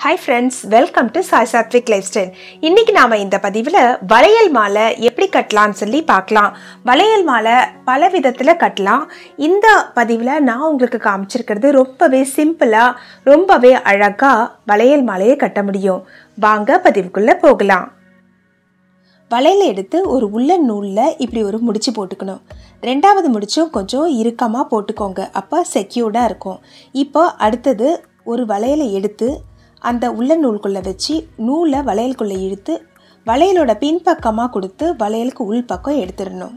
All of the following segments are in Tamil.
hi friends welcome to Sai Sathvik life style இன்னைக்கு நாம இந்த பதிவில் வளையல் மாலை எப்படி கட்டலாம்னு சொல்லி பார்க்கலாம் வளையல் மாலை பல விதத்தில் கட்டலாம் இந்த பதிவில் நான் உங்களுக்கு காமிச்சிருக்கிறது ரொம்பவே சிம்பிளாக ரொம்பவே அழகாக வளையல் மாலையை கட்ட முடியும் வாங்க பதிவுக்குள்ளே போகலாம் வளையல எடுத்து ஒரு உள்ளன் நூலில் இப்படி ஒரு முடிச்சு போட்டுக்கணும் ரெண்டாவது முடிச்சும் கொஞ்சம் இறுக்கமாக போட்டுக்கோங்க அப்போ செக்யூர்டாக இருக்கும் இப்போ அடுத்தது ஒரு வளையலை எடுத்து அந்த உள்ளன் நூலுக்குள்ளே வச்சு நூலை வளையலுக்குள்ளே இழுத்து வளையலோட பின்பக்கமாக கொடுத்து வளையலுக்கு உள்பக்கம் எடுத்துடணும்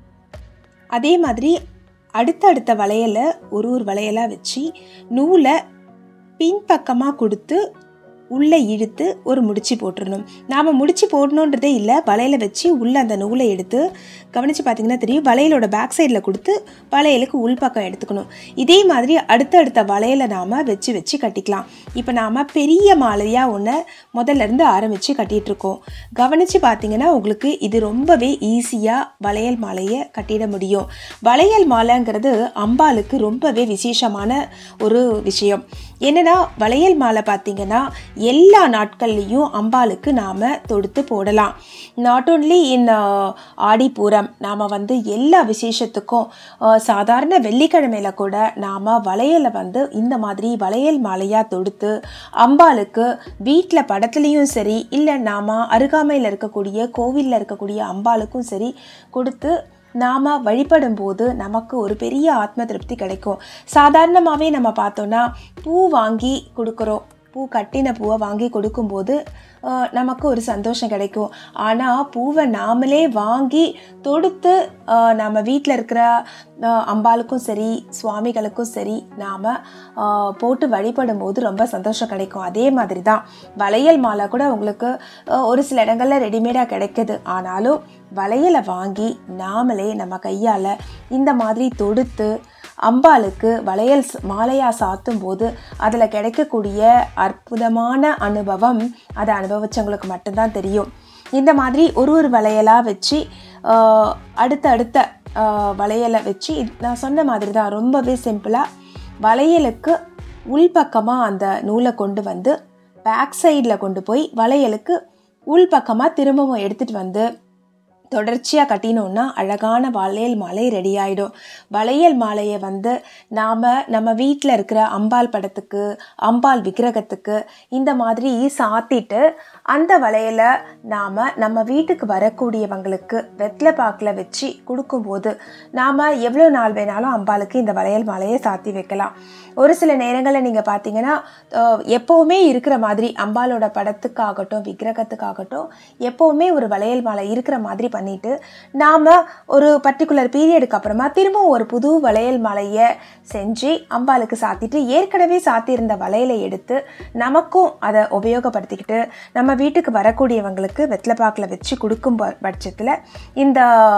அதே மாதிரி அடுத்தடுத்த வளையலை ஒரு ஒரு வளையலாக வச்சு நூலை பின்பக்கமாக கொடுத்து உள்ளே இழுத்து ஒரு முடிச்சு போட்டுடணும் நாம் முடிச்சு போடணுன்றதே இல்லை வளையலை வச்சு உள்ளே அந்த நூலை எடுத்து கவனித்து பார்த்தீங்கன்னா தெரியும் வளையலோட பேக் சைடில் கொடுத்து வளையலுக்கு உள்பக்கம் எடுத்துக்கணும் இதே மாதிரி அடுத்தடுத்த வளையலை நாம் வச்சு வச்சு கட்டிக்கலாம் இப்போ நாம் பெரிய மாலையாக ஒன்று முதல்ல இருந்து ஆரம்பித்து கட்டிகிட்ருக்கோம் கவனித்து பார்த்தீங்கன்னா உங்களுக்கு இது ரொம்பவே ஈஸியாக வளையல் மாலையை கட்டிட முடியும் வளையல் மாலைங்கிறது அம்பாளுக்கு ரொம்பவே விசேஷமான ஒரு விஷயம் என்னென்னா வளையல் மாலை பார்த்தீங்கன்னா எல்லா நாட்கள்லேயும் அம்பாளுக்கு நாம் தொடுத்து போடலாம் நாட் ஓன்லி இன் ஆடிப்பூரம் நாம் வந்து எல்லா விசேஷத்துக்கும் அஹ், சாதாரண வெள்ளிக்கிழமையில கூட நாம் வளையலை வந்து இந்த மாதிரி வளையல் மாலையாக தொடுத்து அம்பாளுக்கு வீட்டில் படத்துலேயும் சரி இல்லை நாம் அருகாமையில் இருக்கக்கூடிய கோவிலில் இருக்கக்கூடிய அம்பாளுக்கும் சரி கொடுத்து நாம் வழிபடும் போது நமக்கு ஒரு பெரிய ஆத்ம திருப்தி கிடைக்கும் சாதாரணமாகவே நம்ம பார்த்தோன்னா பூ வாங்கி கொடுக்குறோம் பூ கட்டின பூவை வாங்கி கொடுக்கும்போது அஹ், நமக்கு ஒரு சந்தோஷம் கிடைக்கும் ஆனால் பூவை நாமளே வாங்கி தொடுத்து அஹ், நம்ம வீட்டில் இருக்கிற அஹ், அம்பாளுக்கும் சரி சுவாமிகளுக்கும் சரி நாம் போட்டு வழிபடும் போது ரொம்ப சந்தோஷம் கிடைக்கும் அதே மாதிரி தான் வளையல் மாலை கூட உங்களுக்கு அஹ், ஒரு சில இடங்களில் ரெடிமேடாக கிடைக்குது ஆனாலும் வளையலை வாங்கி நாமளே நம்ம கையால் இந்த மாதிரி தொடுத்து அம்பாளுக்கு வளையல் ஸ்- மாலையா சாத்தும் போது அதில் கிடைக்கக்கூடிய அற்புதமான அனுபவம் அதை அனுபவிச்சவங்களுக்கு மட்டும்தான் தெரியும் இந்த மாதிரி ஒரு ஒரு வளையலாக வச்சு ஆஹ், அடுத்த அடுத்த ஆஹ், வளையலை வச்சு இது- நான் சொன்ன மாதிரி தான் ரொம்பவே சிம்பிளாக வளையலுக்கு உள்பக்கமாக அந்த நூலை கொண்டு வந்து பேக் சைடில் கொண்டு போய் வளையலுக்கு உள்பக்கமாக திரும்பவும் எடுத்துகிட்டு வந்து தொடர்ச்சியாக கட்டினோன்னா அழகான வளையல் மாலை ரெடி ஆகிடும் வளையல் மாலையை வந்து நாம் நம்ம வீட்டில் இருக்கிற அம்பாள் படத்துக்கு அம்பாள் விக்கிரகத்துக்கு இந்த மாதிரி சாத்திட்டு அந்த வளையலை நாம் நம்ம வீட்டுக்கு வரக்கூடியவங்களுக்கு வெத்தலை பாக்கில் வச்சு கொடுக்கும்போது நாம் எவ்வளோ நாள் வேணாலும் அம்பாளுக்கு இந்த வளையல் மாலையை சாத்தி வைக்கலாம் ஒரு சில நேரங்களில் நீங்கள் பார்த்தீங்கன்னா அஹ், எப்போவுமே இருக்கிற மாதிரி அம்பாளோட படத்துக்காகட்டும் விக்கிரகத்துக்காகட்டும் எப்போவுமே ஒரு வளையல் மாலை இருக்கிற மாதிரி பண்ணிட்டு நாம் ஒரு பர்டிகுலர் பீரியடுக்கு அப்புறமா திரும்பவும் ஒரு புது வளையல் மாலையை செஞ்சு அம்பாளுக்கு சாத்திட்டு ஏற்கனவே சாத்தியிருந்த வளையலை எடுத்து நமக்கும் அதை உபயோகப்படுத்திக்கிட்டு நம்ம வீட்டுக்கு வரக்கூடியவங்களுக்கு வெத்தலைப்பாக்கில் வச்சு கொடுக்கும் ப- பட்சத்தில் இந்த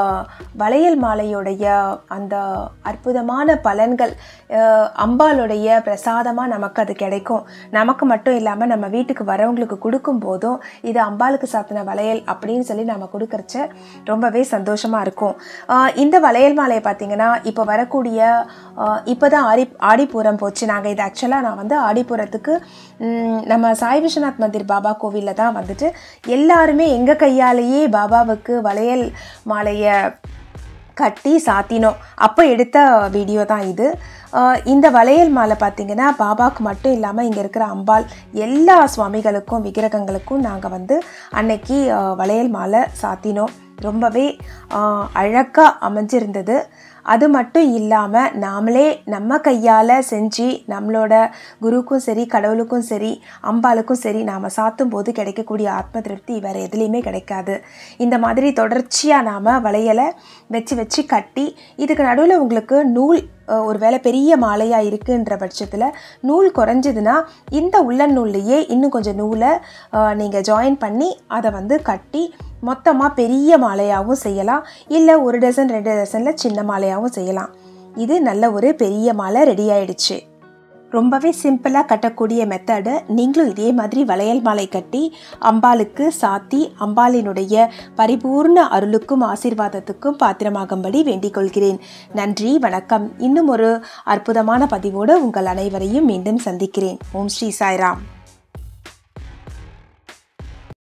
வளையல் மாலையுடைய அந்த அற்புதமான பலன்கள் அஹ், அம்பாளுடைய பிரசாதமாக நமக்கு அது கிடைக்கும் நமக்கு மட்டும் இல்லாமல் நம்ம வீட்டுக்கு வரவங்களுக்கு கொடுக்கும் போதும் இது அம்பாளுக்கு சாத்தின வளையல் அப்படின்னு சொல்லி நம்ம கொடுக்கறச்ச ரொம்பவே சந்தோஷமாக இருக்கும் ஆஹ் இந்த வளையல் மாலையை பார்த்தீங்கன்னா இப்போ வரக்கூடிய இப்போ தான் ஆடி ஆடிப்பூரம் போச்சு நாங்கள் இது ஆக்சுவலாக நான் வந்து ஆடிப்பூரத்துக்கு ம், நம்ம சாய் விஸ்வநாத் மந்திர் பாபா கோவிலில் தான் வந்துட்டு எல்லாருமே எங்கள் கையாலேயே பாபாவுக்கு வளையல் மாலையை கட்டி சாத்தினோம் அப்போ எடுத்த வீடியோ தான் இது ஆஹ் இந்த வளையல் மாலை பார்த்தீங்கன்னா பாபாவுக்கு மட்டும் இல்லாமல் இங்கே இருக்கிற அம்பாள் எல்லா சுவாமிகளுக்கும் விக்கிரகங்களுக்கும் நாங்கள் வந்து அன்னைக்கு ஆஹ் வளையல் மாலை சாத்தினோம் ரொம்பவே அழகாக அமைஞ்சிருந்தது அது மட்டும் இல்லாமல் நாமளே நம்ம கையால் செஞ்சு நம்மளோட குருவுக்கும் சரி கடவுளுக்கும் சரி அம்பாளுக்கும் சரி நாம் சாத்தும் போது கிடைக்கக்கூடிய ஆத்ம திருப்தி வேறு எதுலேயுமே கிடைக்காது இந்த மாதிரி தொடர்ச்சியாக நாம் வளையலை வச்சு வச்சு கட்டி இதுக்கு நடுவில் உங்களுக்கு நூல் அஹ், ஒரு வேளை பெரிய மாலையாக இருக்குன்ற பட்சத்தில் நூல் குறைஞ்சதுன்னா இந்த உள்ளன் நூல்லையே இன்னும் கொஞ்சம் நூலை நீங்கள் ஜாயின் பண்ணி அதை வந்து கட்டி மொத்தமாக பெரிய மாலையாகவும் செய்யலாம் இல்லை ஒரு டசன் ரெண்டு டசனில் சின்ன மாலையாகவும் செய்யலாம் இது நல்ல ஒரு பெரிய மாலை ரெடி ஆயிடுச்சு ரொம்பவே சிம்பிளாக கட்டக்கூடிய மெத்தடு நீங்களும் இதே மாதிரி வளையல் மாலை கட்டி அம்பாளுக்கு சாத்தி அம்பாளினுடைய பரிபூர்ண அருளுக்கும் ஆசீர்வாதத்துக்கும் பாத்திரமாகும்படி வேண்டிக் கொள்கிறேன் நன்றி வணக்கம் இன்னும் ஒரு அற்புதமான பதிவோடு உங்கள் அனைவரையும் மீண்டும் சந்திக்கிறேன் ஓம் ஸ்ரீ சாய்ராம்